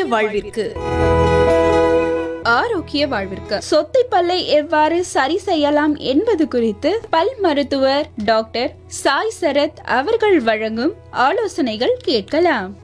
வாழ்விற்கு ஆரோக்கிய வாழ்விற்கு சொத்தை பல்லை எவ்வாறு சரி செய்யலாம் என்பது குறித்து பல் மருத்துவர் டாக்டர் சாய் சரத் அவர்கள் வழங்கும் ஆலோசனைகள் கேட்கலாம்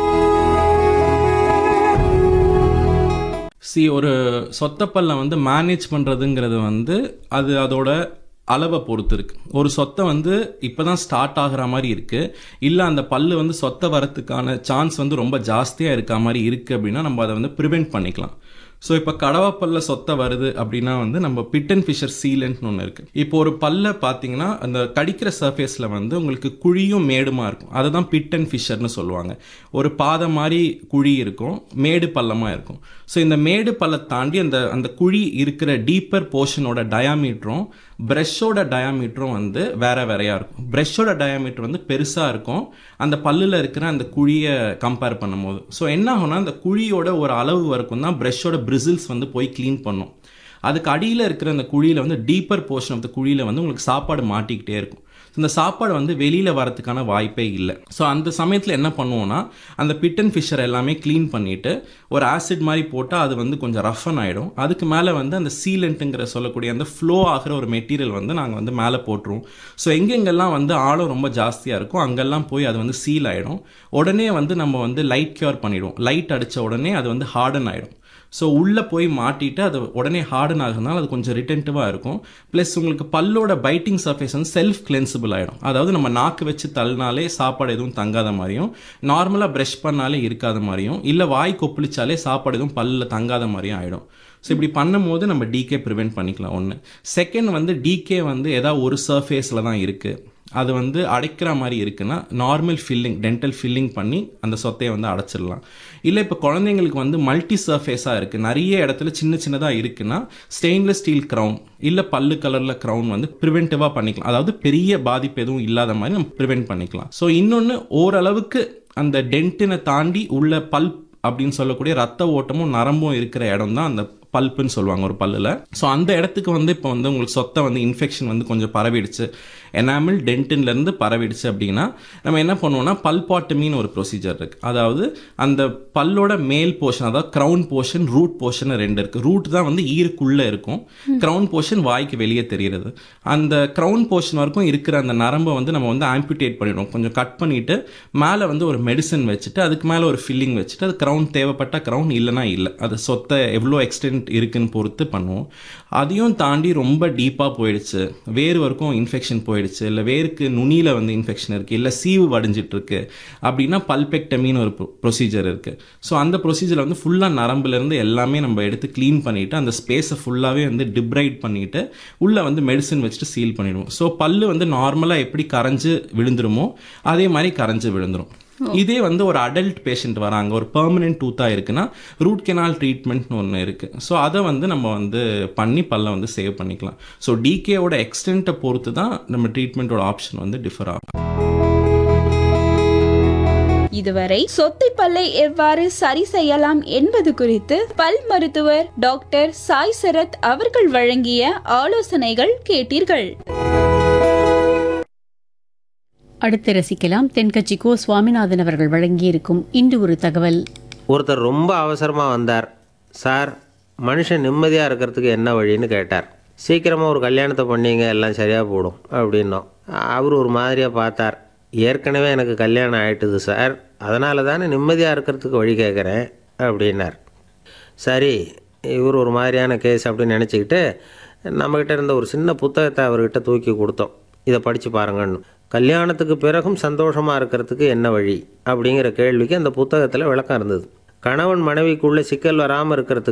சி ஒரு சொத்தப்பல்ல வந்து மேனேஜ் பண்ணுறதுங்கிறது வந்து அது அதோட அளவை பொறுத்து இருக்கு ஒரு சொத்தை வந்து இப்போ தான் ஸ்டார்ட் ஆகிற மாதிரி இருக்கு இல்லை அந்த பல்லு வந்து சொத்தை வரத்துக்கான சான்ஸ் வந்து ரொம்ப ஜாஸ்தியாக இருக்க மாதிரி இருக்கு அப்படின்னா நம்ம அதை வந்து ப்ரிவெண்ட் பண்ணிக்கலாம் ஸோ இப்போ கடவாப்பல்ல சொத்தை வருது அப்படின்னா வந்து நம்ம பிட் அண்ட் ஃபிஷர் சீலன்ட்னு ஒன்று இருக்கு இப்போ ஒரு பல்ல பார்த்தீங்கன்னா அந்த கடிக்கிற சர்ஃபேஸில் வந்து உங்களுக்கு குழியும் மேடுமா இருக்கும் அதை தான் பிட் அண்ட் ஃபிஷர்னு சொல்லுவாங்க ஒரு பாதை மாதிரி குழி இருக்கும் மேடு பள்ளமாக இருக்கும் ஸோ இந்த மேடு பல்லை தாண்டி அந்த அந்த குழி இருக்கிற டீப்பர் போர்ஷனோட டயாமீட்டரும் ப்ரெஷ்ஷோட டயாமீட்டரும் வந்து வேற வேறையா இருக்கும் ப்ரெஷ்ஷோட டயாமீட்டர் வந்து பெருசாக இருக்கும் அந்த பல்லில் இருக்கிற அந்த குழியை கம்பேர் பண்ணும்போது ஸோ என்ன ஆகும்னா அந்த குழியோட ஒரு அளவு வரைக்கும் தான் ப்ரெஷ்ஷோட பிரிசில்ஸ் வந்து போய் க்ளீன் பண்ணும் அதுக்கு அடியில் இருக்கிற அந்த குழியில் வந்து டீப்பர் போர்ஷன் ஆஃப் த குழியில் வந்து உங்களுக்கு சாப்பாடு மாட்டிக்கிட்டே இருக்கும் இந்த சாப்பாடு வந்து வெளியில் வரதுக்கான வாய்ப்பே இல்லை ஸோ அந்த சமயத்தில் என்ன பண்ணுவோம்னா அந்த பிட் அண்ட் ஃபிஷர் எல்லாமே க்ளீன் பண்ணிவிட்டு ஒரு ஆசிட் மாதிரி போட்டால் அது வந்து கொஞ்சம் ரஃபன் ஆகிடும் அதுக்கு மேலே வந்து அந்த சீலண்ட்டுங்கிற சொல்லக்கூடிய அந்த ஃப்ளோ ஆகிற ஒரு மெட்டீரியல் வந்து நாங்கள் வந்து மேலே போட்டுருவோம் ஸோ எங்கெங்கெல்லாம் வந்து ஆழம் ரொம்ப ஜாஸ்தியாக இருக்கும் அங்கெல்லாம் போய் அது வந்து சீல் ஆகிடும் உடனே வந்து நம்ம வந்து லைட் கியூர் பண்ணிடுவோம் லைட் அடித்த உடனே அது வந்து ஹார்டன் ஆகிடும் ஸோ உள்ளே போய் மாட்டிட்டு அது உடனே ஹார்டன் ஆகுறதுனால அது கொஞ்சம் ரிட்டன்ட்டிவாக இருக்கும் ப்ளஸ் உங்களுக்கு பல்லோட பைட்டிங் சர்ஃபேஸ் வந்து செல்ஃப் கிளென்சிபிள் ஆகிடும் அதாவது நம்ம நாக்கு வச்சு தள்ளினாலே சாப்பாடு எதுவும் தங்காத மாதிரியும் நார்மலாக ப்ரஷ் பண்ணாலே இருக்காத மாதிரியும் இல்லை வாய் கொப்பளிச்சாலே சாப்பாடு எதுவும் பல்லில் தங்காத மாதிரியும் ஆகிடும் ஸோ இப்படி பண்ணும்போது நம்ம டிகே ப்ரிவெண்ட் பண்ணிக்கலாம் ஒன்று செகண்ட் வந்து டிகே வந்து ஏதாவது ஒரு சர்ஃபேஸில் தான் இருக்குது அது வந்து அடைக்கிற மாதிரி இருக்குன்னா நார்மல் ஃபில்லிங் டென்டல் ஃபில்லிங் பண்ணி அந்த சொத்தையை வந்து அடைச்சிடலாம் இல்லை இப்போ குழந்தைங்களுக்கு வந்து மல்டி சர்ஃபேஸாக இருக்குது நிறைய இடத்துல சின்ன சின்னதாக இருக்குன்னா ஸ்டெயின்லெஸ் ஸ்டீல் க்ரௌன் இல்லை பல்லு கலரில் க்ரௌன் வந்து ப்ரிவென்டிவாக பண்ணிக்கலாம் அதாவது பெரிய பாதிப்பு எதுவும் இல்லாத மாதிரி நம்ம ப்ரிவென்ட் பண்ணிக்கலாம் ஸோ இன்னொன்று ஓரளவுக்கு அந்த டென்ட்டினை தாண்டி உள்ள பல்ப் அப்படின்னு சொல்லக்கூடிய ரத்த ஓட்டமும் நரம்பும் இருக்கிற இடம் தான் அந்த பல்ப்புன்னு சொல்லுவாங்க ஒரு பல்லில் ஸோ அந்த இடத்துக்கு வந்து இப்போ வந்து உங்களுக்கு சொத்தை வந்து இன்ஃபெக்ஷன் வந்து கொஞ்சம் பரவிடுச்சு எனாமல் டென்டின்லேருந்து பரவிடுச்சு அப்படின்னா நம்ம என்ன பண்ணுவோம்னா பல்பாட்டமின்னு ஒரு ப்ரொசீஜர் இருக்குது அதாவது அந்த பல்லோட மேல் போர்ஷன் அதாவது க்ரௌன் போர்ஷன் ரூட் போர்ஷன் ரெண்டு இருக்குது ரூட் தான் வந்து ஈருக்குள்ளே இருக்கும் க்ரௌன் போர்ஷன் வாய்க்கு வெளியே தெரிகிறது அந்த க்ரௌன் போர்ஷன் வரைக்கும் இருக்கிற அந்த நரம்பை வந்து நம்ம வந்து ஆம்பியூட்டேட் பண்ணிடுவோம் கொஞ்சம் கட் பண்ணிவிட்டு மேலே வந்து ஒரு மெடிசன் வச்சுட்டு அதுக்கு மேலே ஒரு ஃபில்லிங் வச்சுட்டு அது க்ரௌன் தேவைப்பட்ட க்ரௌன் இல்லைனா இல்லை அது சொத்தை எவ்வளோ எக்ஸ்டென்ட் இருக்குன்னு பொறுத்து பண்ணுவோம் அதையும் தாண்டி ரொம்ப டீப்பாக போயிடுச்சு வேறு வரைக்கும் இன்ஃபெக்ஷன் போயிடுச்சு இல்லை வேருக்கு நுனியில் வந்து இன்ஃபெக்ஷன் இருக்குது இல்லை சீவு வடிஞ்சிட்டு இருக்கு அப்படின்னா பல்பெக்டமின்னு ஒரு ப்ரொசீஜர் இருக்குது ஸோ அந்த ப்ரொசீஜரில் வந்து ஃபுல்லாக நரம்புலேருந்து எல்லாமே நம்ம எடுத்து க்ளீன் பண்ணிவிட்டு அந்த ஸ்பேஸை ஃபுல்லாகவே வந்து டிப்ரைட் பண்ணிவிட்டு உள்ளே வந்து மெடிசன் வச்சுட்டு சீல் பண்ணிடுவோம் ஸோ பல்லு வந்து நார்மலாக எப்படி கரைஞ்சு விழுந்துருமோ அதே மாதிரி கரைஞ்சு விழுந்துரும் இதே வந்து ஒரு அடல்ட் பேஷண்ட் வராங்க ஒரு பெர்மனெண்ட் டூத்தாக இருக்குன்னா ரூட் கெனால் ட்ரீட்மெண்ட்னு ஒன்று இருக்குது ஸோ அதை வந்து நம்ம வந்து பண்ணி பல்ல வந்து சேவ் பண்ணிக்கலாம் ஸோ டிகேவோட எக்ஸ்டென்ட்டை பொறுத்து தான் நம்ம ட்ரீட்மெண்ட்டோட ஆப்ஷன் வந்து டிஃபர் ஆகும் இதுவரை சொத்தை பல்லை எவ்வாறு சரி செய்யலாம் என்பது குறித்து பல் மருத்துவர் டாக்டர் சாய் சரத் அவர்கள் வழங்கிய ஆலோசனைகள் கேட்டீர்கள் அடுத்து ரசிக்கலாம் தென்கட்சி கோ சுவாமிநாதன் அவர்கள் வழங்கியிருக்கும் இன்று ஒரு தகவல் ஒருத்தர் ரொம்ப அவசரமாக வந்தார் சார் மனுஷன் நிம்மதியாக இருக்கிறதுக்கு என்ன வழின்னு கேட்டார் சீக்கிரமாக ஒரு கல்யாணத்தை பண்ணீங்க எல்லாம் சரியாக போடும் அப்படின்னோம் அவர் ஒரு மாதிரியாக பார்த்தார் ஏற்கனவே எனக்கு கல்யாணம் ஆயிட்டுது சார் அதனால தானே நிம்மதியாக இருக்கிறதுக்கு வழி கேட்குறேன் அப்படின்னார் சரி இவர் ஒரு மாதிரியான கேஸ் அப்படின்னு நினச்சிக்கிட்டு நம்மக்கிட்ட இருந்த ஒரு சின்ன புத்தகத்தை அவர்கிட்ட தூக்கி கொடுத்தோம் இதை படித்து பாருங்கன்னு கல்யாணத்துக்கு பிறகும் சந்தோஷமாக இருக்கிறதுக்கு என்ன வழி அப்படிங்கிற கேள்விக்கு அந்த புத்தகத்தில் விளக்கம் இருந்தது கணவன் மனைவிக்குள்ளே சிக்கல் வராமல் இருக்கிறதுக்கு